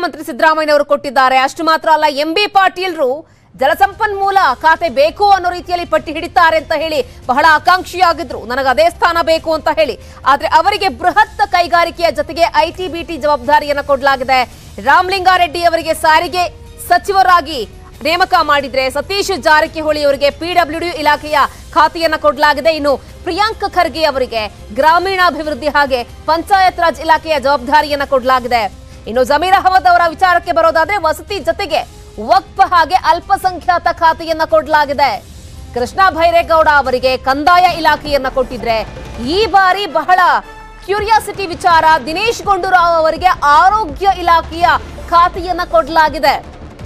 ಮುಖ್ಯಮಂತ್ರಿ ಸಿದ್ದರಾಮಯ್ಯನವರು ಕೊಟ್ಟಿದ್ದಾರೆ ಅಷ್ಟು ಮಾತ್ರ ಅಲ್ಲ ಎಂ ಬಿ ಪಾಟೀಲ್ರು ಜಲಸಂಪನ್ಮೂಲ ಖಾತೆ ಬೇಕು ಅನ್ನೋ ರೀತಿಯಲ್ಲಿ ಪಟ್ಟಿ ಹಿಡಿತಾರೆ ಅಂತ ಹೇಳಿ ಬಹಳ ಆಕಾಂಕ್ಷಿಯಾಗಿದ್ರು ನನಗೆ ಅದೇ ಸ್ಥಾನ ಬೇಕು ಅಂತ ಹೇಳಿ ಆದ್ರೆ ಅವರಿಗೆ ಬೃಹತ್ ಕೈಗಾರಿಕೆಯ ಜೊತೆಗೆ ಐಟಿ ಬಿಟಿ ಜವಾಬ್ದಾರಿಯನ್ನ ಕೊಡಲಾಗಿದೆ ರಾಮಲಿಂಗಾರೆಡ್ಡಿ ಅವರಿಗೆ ಸಾರಿಗೆ ಸಚಿವರಾಗಿ ನೇಮಕ ಮಾಡಿದ್ರೆ ಸತೀಶ್ ಜಾರಕಿಹೊಳಿ ಅವರಿಗೆ ಪಿಡಬ್ಲ್ಯೂಡಿ ಇಲಾಖೆಯ ಖಾತೆಯನ್ನ ಕೊಡಲಾಗಿದೆ ಇನ್ನು ಪ್ರಿಯಾಂಕ್ ಖರ್ಗೆ ಅವರಿಗೆ ಗ್ರಾಮೀಣಾಭಿವೃದ್ಧಿ ಹಾಗೆ ಪಂಚಾಯತ್ ರಾಜ್ ಇಲಾಖೆಯ ಜವಾಬ್ದಾರಿಯನ್ನ ಕೊಡಲಾಗಿದೆ ಇನ್ನು ಜಮೀರ್ ಅಹಮದ್ ಅವರ ವಿಚಾರಕ್ಕೆ ಬರೋದಾದ್ರೆ ವಸತಿ ಜೊತೆಗೆ ವಕ್ಫ್ ಹಾಗೆ ಅಲ್ಪಸಂಖ್ಯಾತ ಖಾತೆಯನ್ನ ಕೊಡಲಾಗಿದೆ ಕೃಷ್ಣ ಭೈರೇಗೌಡ ಅವರಿಗೆ ಕಂದಾಯ ಇಲಾಖೆಯನ್ನ ಕೊಟ್ಟಿದ್ರೆ ಈ ಬಾರಿ ಬಹಳ ಕ್ಯೂರಿಯಾಸಿಟಿ ವಿಚಾರ ದಿನೇಶ್ ಗುಂಡೂರಾವ್ ಅವರಿಗೆ ಆರೋಗ್ಯ ಇಲಾಖೆಯ ಖಾತೆಯನ್ನ ಕೊಡಲಾಗಿದೆ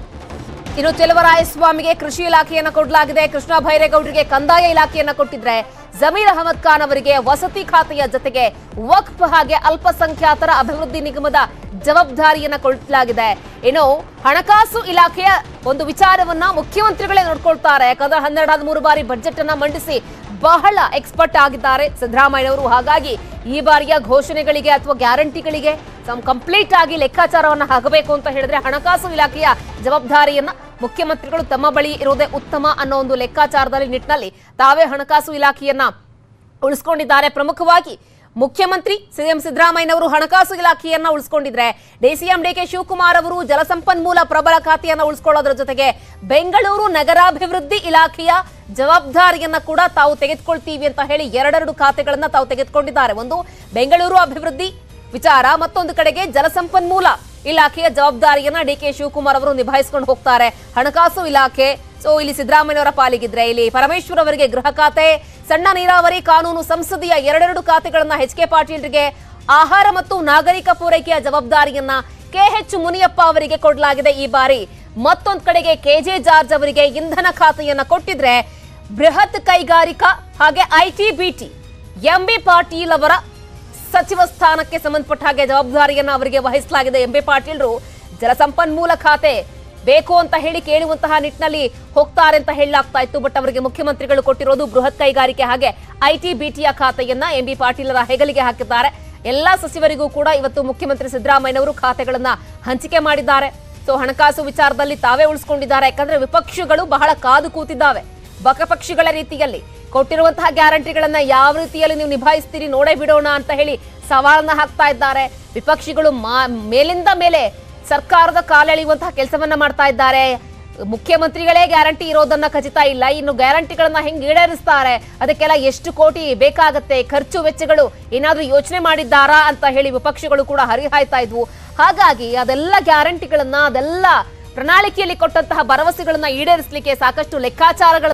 ಇನ್ನು ಚೆಲುವರಾಯಸ್ವಾಮಿಗೆ ಕೃಷಿ ಇಲಾಖೆಯನ್ನ ಕೊಡಲಾಗಿದೆ ಕೃಷ್ಣ ಭೈರೇಗೌಡರಿಗೆ ಕಂದಾಯ ಇಲಾಖೆಯನ್ನ ಕೊಟ್ಟಿದ್ರೆ ಜಮೀರ್ ಅಹಮದ್ ಖಾನ್ ಅವರಿಗೆ ವಸತಿ ಖಾತೆಯ ಜೊತೆಗೆ ವಕ್ಫ್ ಹಾಗೆ ಅಲ್ಪಸಂಖ್ಯಾತರ ಅಭಿವೃದ್ಧಿ ನಿಗಮದ ಜವಾಬ್ದಾರಿಯನ್ನ ಕೊಡಲಾಗಿದೆ ಇನ್ನು ಹಣಕಾಸು ಇಲಾಖೆಯ ಒಂದು ವಿಚಾರವನ್ನ ಮುಖ್ಯಮಂತ್ರಿಗಳೇ ನೋಡ್ಕೊಳ್ತಾರೆ ಯಾಕಂದ್ರೆ ಹನ್ನೆರಡಾದ ಮೂರು ಬಾರಿ ಬಜೆಟ್ ಅನ್ನ ಮಂಡಿಸಿ ಬಹಳ ಎಕ್ಸ್ಪರ್ಟ್ ಆಗಿದ್ದಾರೆ ಸಿದ್ದರಾಮಯ್ಯನವರು ಹಾಗಾಗಿ ಈ ಬಾರಿಯ ಘೋಷಣೆಗಳಿಗೆ ಅಥವಾ ಗ್ಯಾರಂಟಿಗಳಿಗೆ ಕಂಪ್ಲೀಟ್ ಆಗಿ ಲೆಕ್ಕಾಚಾರವನ್ನ ಹಾಕಬೇಕು ಅಂತ ಹೇಳಿದ್ರೆ ಹಣಕಾಸು ಇಲಾಖೆಯ ಜವಾಬ್ದಾರಿಯನ್ನ ಮುಖ್ಯಮಂತ್ರಿಗಳು ತಮ್ಮ ಬಳಿ ಇರುವುದೇ ಉತ್ತಮ ಅನ್ನೋ ಒಂದು ಲೆಕ್ಕಾಚಾರದಲ್ಲಿ ನಿಟ್ಟಿನಲ್ಲಿ ತಾವೇ ಹಣಕಾಸು ಇಲಾಖೆಯನ್ನ ಉಳಿಸ್ಕೊಂಡಿದ್ದಾರೆ ಪ್ರಮುಖವಾಗಿ ಮುಖ್ಯಮಂತ್ರಿ ಸಿಎಂ ಸಿದ್ದರಾಮಯ್ಯನವರು ಹಣಕಾಸು ಇಲಾಖೆಯನ್ನ ಉಳಿಸ್ಕೊಂಡಿದ್ರೆ ಡಿಸಿಎಂ ಡಿಕೆ ಶಿವಕುಮಾರ್ ಅವರು ಜಲಸಂಪನ್ಮೂಲ ಪ್ರಬಲ ಖಾತೆಯನ್ನ ಉಳಿಸ್ಕೊಳ್ಳೋದ್ರ ಜೊತೆಗೆ ಬೆಂಗಳೂರು ನಗರಾಭಿವೃದ್ಧಿ ಇಲಾಖೆಯ ಜವಾಬ್ದಾರಿಯನ್ನ ಕೂಡ ತಾವು ತೆಗೆದುಕೊಳ್ತೀವಿ ಅಂತ ಹೇಳಿ ಎರಡೆರಡು ಖಾತೆಗಳನ್ನ ತಾವು ತೆಗೆದುಕೊಂಡಿದ್ದಾರೆ ಒಂದು ಬೆಂಗಳೂರು ಅಭಿವೃದ್ಧಿ ವಿಚಾರ ಮತ್ತೊಂದು ಕಡೆಗೆ ಜಲಸಂಪನ್ಮೂಲ ಇಲಾಖೆಯ ಜವಾಬ್ದಾರಿಯನ್ನ ಡಿ ಕೆ ಶಿವಕುಮಾರ್ ಅವರು ನಿಭಾಯಿಸಿಕೊಂಡು ಹೋಗ್ತಾರೆ ಹಣಕಾಸು ಇಲಾಖೆ ಸೊ ಇಲ್ಲಿ ಸಿದ್ದರಾಮಯ್ಯವರ ಪಾಲಿಗಿದ್ರೆ ಇಲ್ಲಿ ಪರಮೇಶ್ವರ್ ಅವರಿಗೆ ಗೃಹ ಖಾತೆ ಸಣ್ಣ ನೀರಾವರಿ ಕಾನೂನು ಸಂಸದೀಯ ಎರಡೆರಡು ಖಾತೆಗಳನ್ನ ಎಚ್ ಕೆ ಪಾಟೀಲ್ರಿಗೆ ಆಹಾರ ಮತ್ತು ನಾಗರಿಕ ಪೂರೈಕೆಯ ಜವಾಬ್ದಾರಿಯನ್ನ ಕೆ ಎಚ್ ಮುನಿಯಪ್ಪ ಅವರಿಗೆ ಕೊಡಲಾಗಿದೆ ಈ ಬಾರಿ ಮತ್ತೊಂದ್ ಕಡೆಗೆ ಕೆಜೆ ಜಾರ್ಜ್ ಅವರಿಗೆ ಇಂಧನ ಖಾತೆಯನ್ನ ಕೊಟ್ಟಿದ್ರೆ ಬೃಹತ್ ಕೈಗಾರಿಕಾ ಹಾಗೆ IT BT M B Patil ಅವರ ಸಚಿವ ಸ್ಥಾನಕ್ಕೆ ಸಂಬಂಧಪಟ್ಟ ಹಾಗೆ ಜವಾಬ್ದಾರಿಯನ್ನ ಅವರಿಗೆ ವಹಿಸಲಾಗಿದೆ ಎಂ ಬಿ ಪಾಟೀಲ್ರು ಜಲಸಂಪನ್ಮೂಲ ಖಾತೆ ಬೇಕು ಅಂತ ಹೇಳಿ ಕೇಳುವಂತಹ ನಿಟ್ಟಿನಲ್ಲಿ ಹೋಗ್ತಾರೆ ಅಂತ ಹೇಳಲಾಗ್ತಾ ಇತ್ತು ಬಟ್ ಅವರಿಗೆ ಮುಖ್ಯಮಂತ್ರಿಗಳು ಕೊಟ್ಟಿರೋದು ಬೃಹತ್ ಕೈಗಾರಿಕೆ ಹಾಗೆ ಐಟಿ ಬಿಟಿಯ ಖಾತೆಯನ್ನ ಎಂ ಬಿ ಪಾಟೀಲರ ಹೆಗಲಿಗೆ ಹಾಕಿದ್ದಾರೆ ಎಲ್ಲಾ ಸಚಿವರಿಗೂ ಕೂಡ ಇವತ್ತು ಮುಖ್ಯಮಂತ್ರಿ ಸಿದ್ದರಾಮಯ್ಯನವರು ಖಾತೆಗಳನ್ನ ಹಂಚಿಕೆ ಮಾಡಿದ್ದಾರೆ ಸೊ ಹಣಕಾಸು ವಿಚಾರದಲ್ಲಿ ತಾವೇ ಉಳಿಸ್ಕೊಂಡಿದ್ದಾರೆ ಯಾಕಂದ್ರೆ ವಿಪಕ್ಷಗಳು ಬಹಳ ಕಾದು ಕೂತಿದ್ದಾವೆ ಬಕಪಕ್ಷಿಗಳ ರೀತಿಯಲ್ಲಿ ಕೊಟ್ಟಿರುವಂತಹ ಗ್ಯಾರಂಟಿಗಳನ್ನ ಯಾವ ರೀತಿಯಲ್ಲಿ ನೀವು ನಿಭಾಯಿಸ್ತೀರಿ ನೋಡೇ ಬಿಡೋಣ ಅಂತ ಹೇಳಿ ಸವಾಲನ್ನ ಹಾಕ್ತಾ ಇದ್ದಾರೆ ವಿಪಕ್ಷಿಗಳು ಮಾ- ಮೇಲಿಂದ ಮೇಲೆ ಸರ್ಕಾರದ ಕಾಲೆಳೆಯುವಂತಹ ಕೆಲಸವನ್ನ ಮಾಡ್ತಾ ಇದ್ದಾರೆ ಮುಖ್ಯಮಂತ್ರಿಗಳೇ ಗ್ಯಾರಂಟಿ ಇರೋದನ್ನ ಖಚಿತ ಇಲ್ಲ ಇನ್ನು ಗ್ಯಾರಂಟಿಗಳನ್ನ ಹೆಂಗ್ ಈಡೇರಿಸ್ತಾರೆ ಅದಕ್ಕೆಲ್ಲ ಎಷ್ಟು ಕೋಟಿ ಬೇಕಾಗತ್ತೆ ಖರ್ಚು ವೆಚ್ಚಗಳು ಏನಾದ್ರೂ ಯೋಚನೆ ಮಾಡಿದ್ದಾರಾ ಅಂತ ಹೇಳಿ ವಿಪಕ್ಷಗಳು ಕೂಡ ಹರಿಹಾಯ್ತಾ ಇದ್ವು ಹಾಗಾಗಿ ಅದೆಲ್ಲ ಗ್ಯಾರಂಟಿಗಳನ್ನ ಅದೆಲ್ಲ ಪ್ರಣಾಳಿಕೆಯಲ್ಲಿ ಕೊಟ್ಟಂತಹ ಭರವಸೆಗಳನ್ನ ಈಡೇರಿಸಲಿಕ್ಕೆ ಸಾಕಷ್ಟು ಲೆಕ್ಕಾಚಾರಗಳ